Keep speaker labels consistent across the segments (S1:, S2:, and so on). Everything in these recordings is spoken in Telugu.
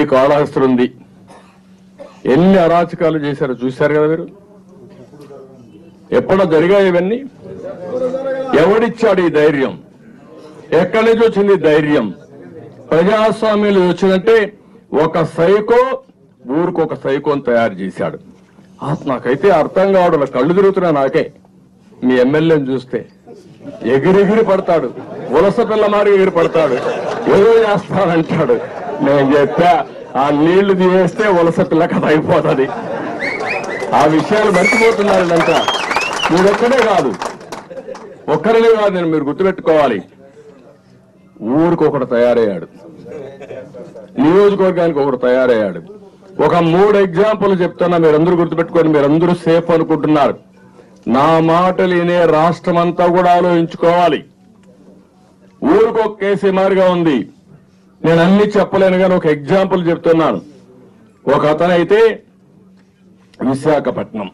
S1: కాళహస్తి ఉంది ఎన్ని అరాచకాలు చేశారో చూశారు కదా మీరు ఎప్పుడో జరిగాయి ఇవన్నీ ఎవడిచ్చాడు ఈ ధైర్యం ఎక్కడి నుంచి వచ్చింది ఈ ధైర్యం ప్రజాస్వామ్యంలో వచ్చిందంటే ఒక సైకో ఊరికి ఒక సైకోని తయారు చేశాడు ఆ, నాకైతే అర్థం కావడం లేదు. కళ్ళు తిరుగుతున్నా నాకే మీ ఎమ్మెల్యేని చూస్తే ఎగిరెగిరి పడతాడు ఉలస పిల్ల మారి ఎగిరి పడతాడు ఏదో చేస్తానంటాడు నేను చెప్పా ఆ నీళ్లు తీయేస్తే ఉలస పిల్ల కథ అయిపోతుంది ఆ విషయాలు మర్చిపోతున్నారు వీళ్ళంతా మీరొక్కడే కాదు ఒక్కరినే కాదు నేను మీరు గుర్తుపెట్టుకోవాలి ఊరికి ఒకడు తయారయ్యాడు నియోజకవర్గానికి ఒకడు తయారయ్యాడు ఒక మూడు ఎగ్జాంపుల్ చెప్తున్నా మీరందరూ గుర్తుపెట్టుకోండి మీరందరూ సేఫ్ అనుకుంటున్నారు నా మాటలు వినే రాష్ట్రం అంతా కూడా ఆలోచించుకోవాలి ఊరికి ఒక కేసు మారిగా ఉంది నేను అన్ని చెప్పలేను కానీ ఒక ఎగ్జాంపుల్ చెప్తున్నాను ఒక అతనైతే విశాఖపట్నం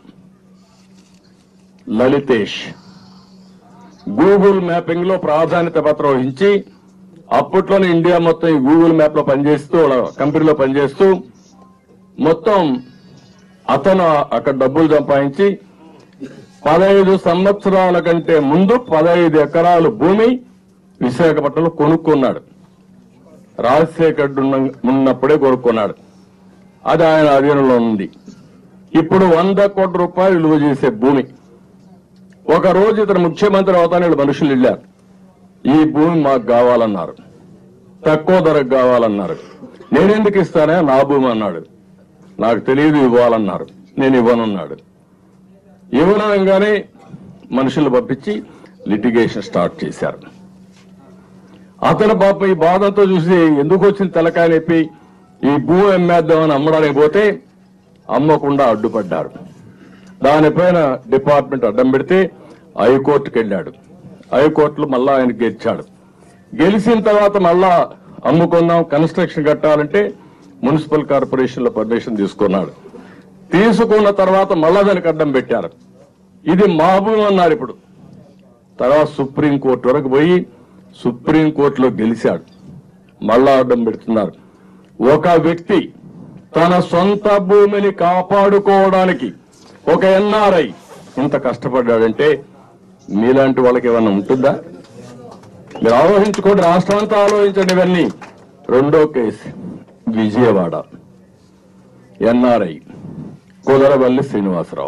S1: లలితేష్ గూగుల్ మ్యాపింగ్ లో ప్రాధాన్యత పత్రం వహించి అప్పట్లోనే ఇండియా మొత్తం ఈ గూగుల్ మ్యాప్ లో పనిచేస్తూ వాళ్ళ కంపెనీలో పనిచేస్తూ మొత్తం అతను అక్కడ డబ్బులు సంపాదించి పదహైదు సంవత్సరాల కంటే ముందు పదహైదు ఎకరాలు భూమి విశాఖపట్నంలో కొనుక్కున్నాడు రాజశేఖర్ ఉన్న- ఉన్నప్పుడే కొనుక్కున్నాడు అది ఆయన అధీనంలో ఉంది ఇప్పుడు వంద కోట్ల రూపాయలు విలువ చేసే భూమి ఒక రోజు ఇతను ముఖ్యమంత్రి అవుతాను వీళ్ళు మనుషులు వెళ్ళారు ఈ భూమి మాకు కావాలన్నారు తక్కువ ధరకు కావాలన్నారు నేనెందుకు ఇస్తానే నా భూమి అన్నాడు నాకు తెలియదు ఇవ్వాలన్నారు నేను ఇవ్వనున్నాడు ఇవ్వనగానే మనుషులు పంపించి లిటిగేషన్ స్టార్ట్ చేశారు అతను పాప ఈ బాధతో చూసి ఎందుకు వచ్చిన తలకాయ నొప్పి ఈ భూమి అమ్మేద్దామని అమ్మడానికి పోతే అమ్మకుండా అడ్డుపడ్డారు దానిపైన డిపార్ట్మెంట్ అడ్డం పెడితే హైకోర్టుకి వెళ్ళాడు హైకోర్టులో మళ్ళా ఆయన గెలిచాడు గెలిచిన తర్వాత మళ్ళా అమ్ముకుందాం కన్స్ట్రక్షన్ కట్టాలంటే మున్సిపల్ కార్పొరేషన్ లో పర్మిషన్ తీసుకున్నాడు తీసుకున్న తర్వాత మళ్ళా దానికి అడ్డం పెట్టారు ఇది మా భూమి అన్నారు ఇప్పుడు తర్వాత సుప్రీం కోర్టు వరకు పోయి సుప్రీం కోర్టులో గెలిచాడు మళ్ళా అడ్డం పెడుతున్నారు ఒక వ్యక్తి తన సొంత భూమిని కాపాడుకోవడానికి ఒక ఎన్ఆర్ఐ ఇంత కష్టపడ్డాడంటే మీలాంటి వాళ్ళకి ఏమన్నా ఉంటుందా మీరు ఆలోచించుకోండి రాష్ట్రం అంతా ఆలోచించండి ఇవన్నీ రెండో కేసు విజయవాడ ఎన్ఆర్ఐ కుదరవల్లి శ్రీనివాసరావు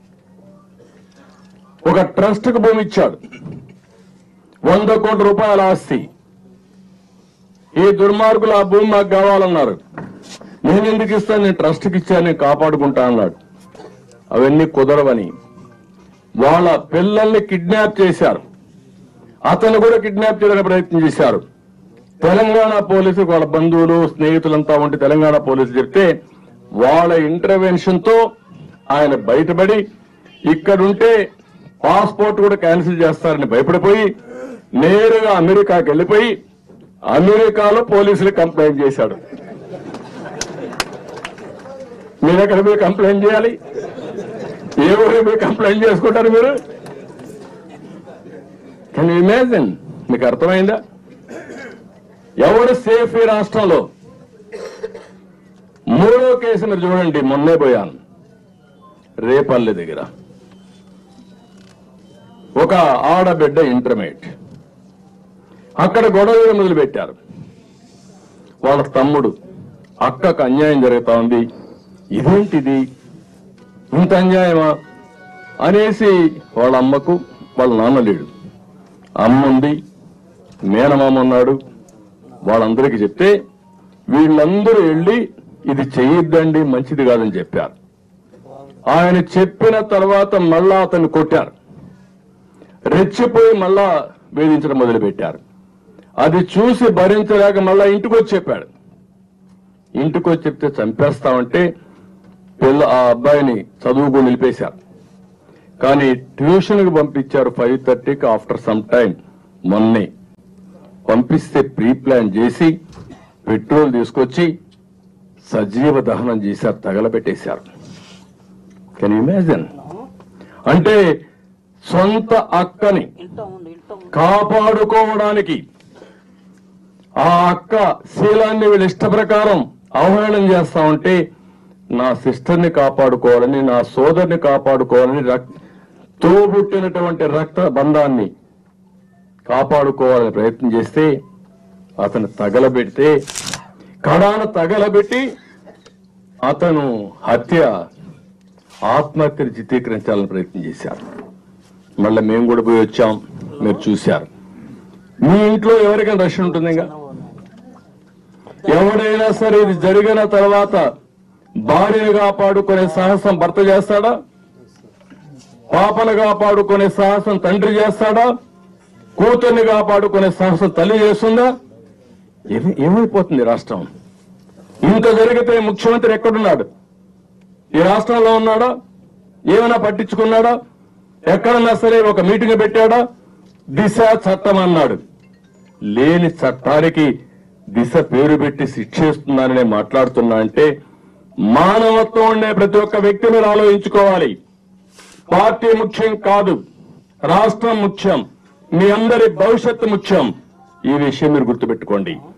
S1: ఒక ట్రస్ట్ కు భూమి ఇచ్చాడు వంద కోట్ల రూపాయల ఆస్తి ఈ దుర్మార్గులు ఆ భూమి మాకు కావాలన్నారు నేను ఎందుకు ఇస్తాను నేను ట్రస్ట్కి ఇచ్చాను నేను కాపాడుకుంటా అన్నాడు అవన్నీ కుదరవని వాళ్ళ పిల్లల్ని కిడ్నాప్ చేశారు అతను కూడా కిడ్నాప్ చేయడానికి ప్రయత్నం చేశారు తెలంగాణ పోలీసులు వాళ్ళ బంధువులు స్నేహితులంతా ఉండి తెలంగాణ పోలీసులు చెప్తే వాళ్ళ ఇంటర్వెన్షన్ తో ఆయన బయటపడి ఇక్కడుంటే పాస్పోర్ట్ కూడా క్యాన్సిల్ చేస్తారని భయపడిపోయి నేరుగా అమెరికాకి వెళ్ళిపోయి అమెరికాలో పోలీసులు కంప్లైంట్ చేశాడు మీరు ఎక్కడ మీరు కంప్లైంట్ చేయాలి ఏ ఊరికి మీరు కంప్లైంట్ చేసుకుంటారు మీరు కెన్ ఇమాజిన్ మీకు అర్థమైందా ఎవడు సేఫ్ ఈ రాష్ట్రంలో మూడో కేసు మీరు చూడండి మొన్నే పోయాను రేపల్లి దగ్గర ఒక ఆడబిడ్డ ఇంటర్మీడియట్ అక్కడ గొడవ మొదలు పెట్టారు వాళ్ళ తమ్ముడు అక్కకు అన్యాయం జరుగుతా ఉంది ఇదేంటిది ఇంత అన్యాయమా అనేసి వాళ్ళ అమ్మకు వాళ్ళ నాన్న లేడు అమ్మ ఉంది మేనమామ ఉన్నాడు వాళ్ళందరికీ చెప్తే వీళ్ళందరూ వెళ్ళి ఇది చెయ్యొద్దండి మంచిది కాదని చెప్పారు ఆయన చెప్పిన తర్వాత మళ్ళా అతన్ని కొట్టారు రెచ్చిపోయి మళ్ళా వేధించడం మొదలుపెట్టారు అది చూసి భరించలేక మళ్ళా ఇంటికి వచ్చి చెప్పాడు ఇంటికి వచ్చి చెప్తే చంపేస్తామంటే పిల్ల ఆ అబ్బాయిని చదువుకు నిలిపేశారు కానీ ట్యూషన్ కి పంపించారు ఫైవ్ థర్టీకి ఆఫ్టర్ సమ్ టైం మొన్నే పంపిస్తే ప్రీ ప్లాన్ చేసి పెట్రోల్ తీసుకొచ్చి సజీవ దహనం చేశారు తగలబెట్టేశారు కెన్ ఇమాజిన్ అంటే సొంత అక్కని కాపాడుకోవడానికి ఆ అక్క శీలాన్ని వీళ్ళ ఇష్ట ప్రకారం అవహేళన చేస్తా ఉంటే నా సిస్టర్ని కాపాడుకోవాలని నా సోదరుని కాపాడుకోవాలని రక్ తోబుట్టినటువంటి రక్త బంధాన్ని కాపాడుకోవాలని ప్రయత్నం చేస్తే అతను తగలబెడితే కడాన తగలబెట్టి అతను హత్య ఆత్మహత్యను చిత్రీకరించాలని ప్రయత్నం చేశారు మళ్ళీ మేము కూడా పోయి వచ్చాం మీరు చూశారు మీ ఇంట్లో ఎవరికైనా రష్య ఉంటుంది ఇంకా ఎవడైనా సరే ఇది జరిగిన తర్వాత భార్యను కాపాడుకునే సాహసం భర్త చేస్తాడా పాపను కాపాడుకునే సాహసం తండ్రి చేస్తాడా కూతుర్ని కాపాడుకునే సాహసం తల్లి చేస్తుందా ఏమి- ఏమైపోతుంది రాష్ట్రం ఇంత జరిగితే ముఖ్యమంత్రి ఎక్కడున్నాడు ఈ రాష్ట్రంలో ఉన్నాడా ఏమైనా పట్టించుకున్నాడా ఎక్కడన్నా సరే ఒక మీటింగ్ పెట్టాడా దిశ చట్టం అన్నాడు లేని చట్టానికి దిశ పేరు పెట్టి శిక్షేస్తున్నానని నేను మాట్లాడుతున్నా అంటే మానవత్వం ఉండే ప్రతి ఒక్క వ్యక్తి మీరు ఆలోచించుకోవాలి పార్టీ ముఖ్యం కాదు రాష్ట్రం ముఖ్యం మీ అందరి భవిష్యత్తు ముఖ్యం ఈ విషయం మీరు గుర్తుపెట్టుకోండి